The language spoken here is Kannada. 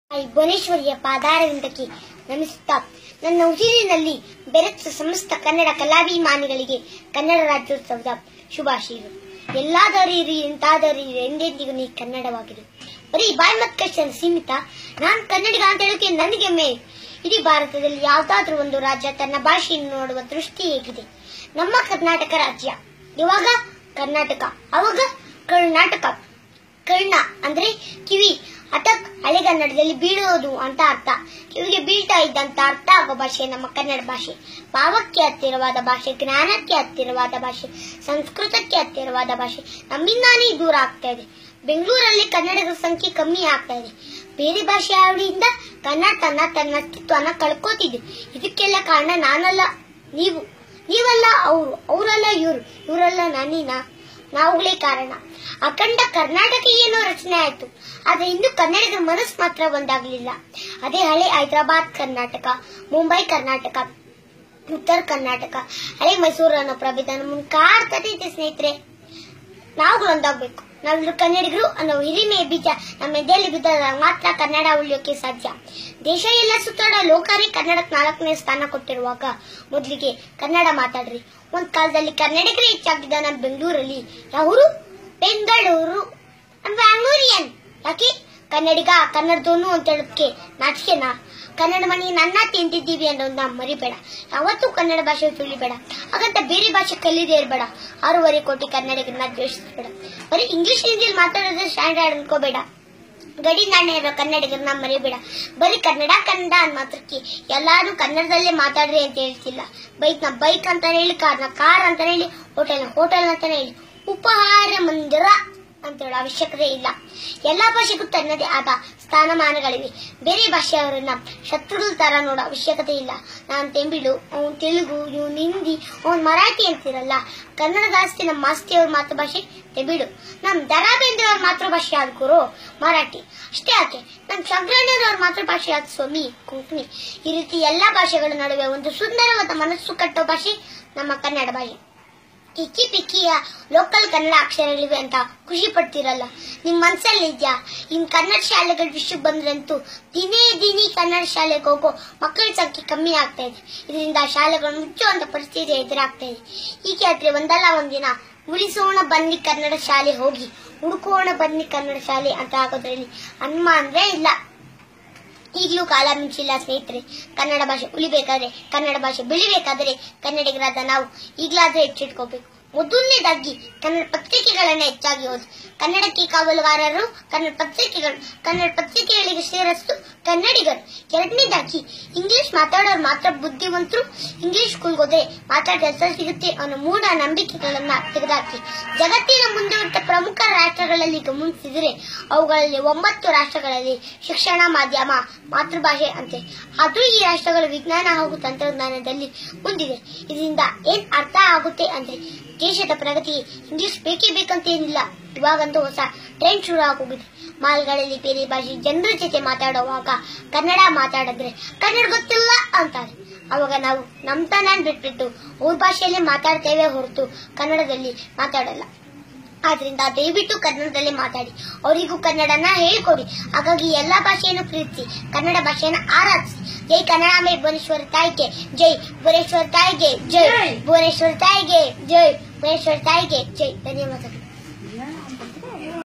ತಾಯಿ ಭುವನೇಶ್ವರಿಯ ಪಾದಾರವಿಂದಕ್ಕೆ ನಮಿಸುತ್ತಾ ನನ್ನ ಉಸಿರಿನಲ್ಲಿ ಬೆರೆತ ಸಮಸ್ತ ಕನ್ನಡ ಕಲಾಭಿಮಾನಿಗಳಿಗೆ ಕನ್ನಡ ರಾಜ್ಯೋತ್ಸವದ ಶುಭಾಶಯಗಳು ಎಲ್ಲಾದರೂ ಇರಿ ಎಂತಾದರೂ ಇರಿ ಎಂದೆಂದಿಗೂ ನೀ ಕನ್ನಡವಾಗಿರು ಬರೀ ಬಾಯಿ ಮತ್ ಕಷ್ಟ ಸೀಮಿತ ನಾನ್ ಕನ್ನಡಿಗ ಅಂತ ಹೇಳೋಕೆ ನನಗೆ ಮೇ ಇಡೀ ಭಾರತದಲ್ಲಿ ಯಾವ್ದಾದ್ರೂ ಒಂದು ರಾಜ್ಯ ತನ್ನ ಭಾಷೆಯನ್ನು ನೋಡುವ ದೃಷ್ಟಿ ಹೇಗಿದೆ ನಮ್ಮ ಕರ್ನಾಟಕ ರಾಜ್ಯ ಇವಾಗ ಕರ್ನಾಟಕ ಅವಾಗ ಕರ್ನಾಟಕ ಕರ್ಣ ಅಂದ್ರೆ ಕಿವಿ ಅಟಕ್ ಹಳೆಗನ್ನಡದಲ್ಲಿ ಬೀಳೋದು ಅಂತ ಅರ್ಥ ಕಿವಿಗೆ ಬೀಳ್ತಾ ಇದ್ದಂತ ಅರ್ಥ ಆಗೋ ಭಾಷೆ ನಮ್ಮ ಕನ್ನಡ ಭಾಷೆ ಭಾವಕ್ಕೆ ಹತ್ತಿರವಾದ ಭಾಷೆ ಜ್ಞಾನಕ್ಕೆ ಹತ್ತಿರವಾದ ಭಾಷೆ ಸಂಸ್ಕೃತಕ್ಕೆ ಹತ್ತಿರವಾದ ಭಾಷೆ ನಮ್ಮಿಂದಾನೇ ದೂರ ಆಗ್ತಾ ಇದೆ ಬೆಂಗಳೂರಲ್ಲಿ ಕನ್ನಡಿಗರ ಸಂಖ್ಯೆ ಕಮ್ಮಿ ಆಗ್ತಾ ಇದೆ ಬೇರೆ ಭಾಷೆ ಅವಳಿಯಿಂದ ಕನ್ನಡ ತನ್ನ ತನ್ನ ಅಸ್ತಿತ್ವನ ಕಳ್ಕೋತಿದೆ ಇದಕ್ಕೆಲ್ಲ ಕಾರಣ ನಾನಲ್ಲ ನೀವು ನೀವಲ್ಲ ಅವರು ಅವರಲ್ಲ ಇವರು ಇವರಲ್ಲ ನಾನೀನ ನಾವುಗಳೇ ಕಾರಣ ಅಖಂಡ ಕರ್ನಾಟಕ ಏನೋ ರಚನೆ ಆಯ್ತು ಆದ್ರೆ ಇನ್ನು ಕನ್ನಡಿಗರ ಮನಸ್ಸು ಮಾತ್ರ ಒಂದಾಗ್ಲಿಲ್ಲ ಅದೇ ಹಳೆ ಹೈದರಾಬಾದ್ ಕರ್ನಾಟಕ ಮುಂಬೈ ಕರ್ನಾಟಕ ಉತ್ತರ ಕರ್ನಾಟಕ ಹಳೆ ಮೈಸೂರು ಅನ್ನೋ ಪ್ರಭೇದ ನಮ್ಮನ್ನು ಕಾಡ್ತದೆ ಇದೆ ಸ್ನೇಹಿತರೆ ನಾವುಗಳು ಒಂದಾಗ್ಬೇಕು ನಾವೆಲ್ಲರೂ ಕನ್ನಡಿಗರು ಅನ್ನೋ ಹಿರಿಮೆ ಬೀಜ ನಮ್ಮ ಎದೆಯಲ್ಲಿ ಬಿದ್ದಾಗ ಮಾತ್ರ ಕನ್ನಡ ಉಳಿಯೋಕೆ ಸಾಧ್ಯ ದೇಶ ಎಲ್ಲ ಸುತ್ತಾಡೋ ಲೋಕಾರಿ ಕನ್ನಡಕ್ಕೆ ನಾಲ್ಕನೇ ಸ್ಥಾನ ಕೊಟ್ಟಿರುವಾಗ ಮೊದಲಿಗೆ ಕನ್ನಡ ಮಾತಾಡ್ರಿ ಒಂದ್ ಕಾಲದಲ್ಲಿ ಕನ್ನಡಿಗರೇ ಹೆಚ್ಚಾಗಿದ್ದ ನಮ್ಮ ಬೆಂಗಳೂರಲ್ಲಿ ಯಾವರು ಬೆಂಗಳೂರು ಬ್ಯಾಂಗ್ಳೂರಿಯನ್ ಯಾಕೆ ಕನ್ನಡಿಗ ಕನ್ನಡದವನು ಅಂತ ಹೇಳೋದಕ್ಕೆ ನಾಚಿಕೆನಾ ಕನ್ನಡ ಮನೆ ನನ್ನ ತಿಂತಿದ್ದೀವಿ ಅನ್ನೋದನ್ನ ಮರಿಬೇಡ ಯಾವತ್ತೂ ಕನ್ನಡ ಭಾಷೆ ತುಳಿಬೇಡ ಹಾಗಂತ ಬೇರೆ ಭಾಷೆ ಕಲಿದೇ ಇರಬೇಡ ಆರೂವರೆ ಕೋಟಿ ಕನ್ನಡಿಗರನ್ನ ದ್ವೇಷಿಸಬೇಡ ಬರೀ ಇಂಗ್ಲಿಷ್ ಹಿಂದಿಲಿ ಮಾತಾಡೋದು ಸ್ಟ್ಯಾಂಡರ್ಡ್ ಅನ್ಕೋಬೇಡ ಗಡಿ ನಾಣ್ಯ ಇರೋ ಕನ್ನಡಿಗರನ್ನ ಮರಿಬೇಡ ಬರೀ ಕನ್ನಡ ಕನ್ನಡ ಅಂದ್ ಮಾತ್ರಕ್ಕೆ ಎಲ್ಲಾರು ಕನ್ನಡದಲ್ಲೇ ಮಾತಾಡ್ರಿ ಅಂತ ಹೇಳ್ತಿಲ್ಲ ಬೈಕ್ ನ ಬೈಕ್ ಅಂತಾನೆ ಹೇಳಿ ಕಾರ್ನ ಕಾರ್ ಅಂತಾನೆ ಹೇಳಿ ಹೋಟೆಲ್ ಹೋಟೆಲ್ ಅಂತಾನೆ ಹೇಳಿ ಉಪಹಾರ ಮಂದಿರ ಅಂತ ಹೇಳೋ ಅವಶ್ಯಕತೆ ಇಲ್ಲ ಎಲ್ಲಾ ಭಾಷೆಗೂ ತನ್ನದೇ ಆದ ಸ್ಥಾನಮಾನಗಳಿವೆ ಬೇರೆ ಭಾಷೆಯವರನ್ನ ಶತ್ರುಗಳ ತರ ನೋಡೋ ಅವಶ್ಯಕತೆ ಇಲ್ಲ ನಾನ್ ತೆಂಬಿಳು ಅವ್ನ್ ತೆಲುಗು ಇವ್ನ್ ಹಿಂದಿ ಅವ್ನ್ ಮರಾಠಿ ಅಂತಿರಲ್ಲ ಕನ್ನಡ ಜಾಸ್ತಿ ನಮ್ಮ ಮಾಸ್ತಿಯವ್ರ ಮಾತೃಭಾಷೆ ತೆಬಿಡು ನಮ್ ದರಾ ಬೇಂದ್ರವ್ರ ಮಾತೃಭಾಷೆ ಆದ ಗುರು ಮರಾಠಿ ಅಷ್ಟೇ ಯಾಕೆ ನಮ್ ಶಂಕರಣ್ಣವ್ರ ಮಾತೃಭಾಷೆ ಆದ ಸ್ವಾಮಿ ಕೊಂಕಣಿ ಈ ರೀತಿ ಎಲ್ಲಾ ಭಾಷೆಗಳ ನಡುವೆ ಒಂದು ಸುಂದರವಾದ ಮನಸ್ಸು ಕಟ್ಟೋ ಭಾಷೆ ನಮ್ಮ ಕನ್ನಡ ಭಾಷೆ ಕಿಕ್ಕಿ ಪಿಕ್ಕಿಯ ಲೋಕಲ್ ಕನ್ನಡ ಅಕ್ಷರಗಳಿವೆ ಅಂತ ಖುಷಿ ಪಡ್ತಿರಲ್ಲ ನಿಮ್ ಮನ್ಸಲ್ಲಿ ಇದ್ಯಾ ಇನ್ ಕನ್ನಡ ಶಾಲೆಗಳ ವಿಷಯ ಬಂದ್ರಂತೂ ದಿನೇ ದಿನೇ ಕನ್ನಡ ಶಾಲೆಗೆ ಹೋಗೋ ಮಕ್ಕಳ ಸಂಖ್ಯೆ ಕಮ್ಮಿ ಆಗ್ತಾ ಇದೆ ಇದರಿಂದ ಶಾಲೆಗಳು ಮುಚ್ಚುವಂತ ಪರಿಸ್ಥಿತಿ ಎದುರಾಗ್ತಾ ಇದೆ ಹೀಗೆ ಆದ್ರೆ ಒಂದಲ್ಲ ಒಂದಿನ ಉಳಿಸೋಣ ಬನ್ನಿ ಕನ್ನಡ ಶಾಲೆ ಹೋಗಿ ಹುಡುಕೋಣ ಬನ್ನಿ ಕನ್ನಡ ಶಾಲೆ ಅಂತ ಆಗೋದ್ರಲ್ಲಿ ಅನುಮಾನವೇ ಇಲ್ಲ ಈಗಲೂ ಕಾಲ ಮಿಂಚಿಲ್ಲ ಸ್ನೇಹಿತರೆ ಕನ್ನಡ ಭಾಷೆ ಉಳಿಬೇಕಾದ್ರೆ ಕನ್ನಡ ಭಾಷೆ ಬೆಳಿಬೇಕಾದ್ರೆ ಕನ್ನಡಿಗರಾದ ನಾವು ಈಗಲಾದ್ರೆ ಎಚ್ಚಿಟ್ಕೋಬೇಕು ಮೊದಲನೇದಾಗಿ ಕನ್ನಡ ಪತ್ರಿಕೆಗಳನ್ನ ಹೆಚ್ಚಾಗಿ ಓದಿ ಕನ್ನಡಕ್ಕೆ ಕಾವಲುಗಾರರು ಕನ್ನಡ ಪತ್ರಿಕೆಗಳು ಕನ್ನಡ ಪತ್ರಿಕೆಗಳಿಗೆ ಸೇರಸ್ತು ಕನ್ನಡಿಗರು ಎರಡನೇದಾಗಿ ಇಂಗ್ಲಿಷ್ ಮಾತಾಡೋರು ಮಾತ್ರ ಬುದ್ಧಿವಂತರು ಇಂಗ್ಲಿಷ್ ಸ್ಕೂಲ್ಗೆ ಹೋದ್ರೆ ಮಾತ್ರ ಕೆಲಸ ಸಿಗುತ್ತೆ ಅನ್ನೋ ಮೂಢ ನಂಬಿಕೆಗಳನ್ನ ತೆಗೆದುಹಾಕಿ ಜಗತ್ತಿನ ಮುಂದುವರಿದ ಪ್ರಮುಖ ರಾಷ್ಟ್ರಗಳಲ್ಲಿ ಗಮನಿಸಿದರೆ ಅವುಗಳಲ್ಲಿ ಒಂಬತ್ತು ರಾಷ್ಟ್ರಗಳಲ್ಲಿ ಶಿಕ್ಷಣ ಮಾಧ್ಯಮ ಮಾತೃಭಾಷೆ ಅಂತೆ ಅದು ಈ ರಾಷ್ಟ್ರಗಳ ವಿಜ್ಞಾನ ಹಾಗೂ ತಂತ್ರಜ್ಞಾನದಲ್ಲಿ ಮುಂದಿದೆ ಇದರಿಂದ ಏನ್ ಅರ್ಥ ಆಗುತ್ತೆ ಅಂದ್ರೆ ದೇಶದ ಪ್ರಗತಿ ಇಂಗ್ಲಿಷ್ ಬೇಕೇ ಬೇಕಂತ ಏನಿಲ್ಲ ಇವಾಗಂತೂ ಹೊಸ ಟ್ರೆಂಡ್ ಶುರು ಆಗೋಗಿದೆ ಮಾಲ್ಗಳಲ್ಲಿ ಬೇರೆ ಭಾಷೆ ಜನರ ಜೊತೆ ಮಾತಾಡುವಾಗ ಕನ್ನಡ ಮಾತಾಡಿದ್ರೆ ಕನ್ನಡ ಗೊತ್ತಿಲ್ಲ ಅಂತಾರೆ ಅವಾಗ ನಾವು ನಮ್ ತಾನಾನ್ ಬಿಟ್ಬಿಟ್ಟು ಅವ್ರ ಭಾಷೆಯಲ್ಲೇ ಮಾತಾಡ್ತೇವೆ ಹೊರತು ಕನ್ನಡದಲ್ಲಿ ಮಾತಾಡಲ್ಲ ಆದ್ರಿಂದ ದಯವಿಟ್ಟು ಕನ್ನಡದಲ್ಲೇ ಮಾತಾಡಿ ಅವರಿಗೂ ಕನ್ನಡನ ಹೇಳ್ಕೊಡಿ ಹಾಗಾಗಿ ಎಲ್ಲಾ ಭಾಷೆಯನ್ನು ಪ್ರೀತಿಸಿ ಕನ್ನಡ ಭಾಷೆಯನ್ನು ಆರಾಧಿಸಿ ಜೈ ಕನ್ನಡಾಂಬೆ ಭುವನೇಶ್ವರ ತಾಯಿಗೆ ಜೈ ಭುವನೇಶ್ವರ ತಾಯಿಗೆ ಜೈ ಭುವನೇಶ್ವರ ತಾಯಿಗೆ ಜೈ ಭುವನೇಶ್ವರ ತಾಯಿಗೆ ಜೈ ಧನ್ಯವಾದಗಳು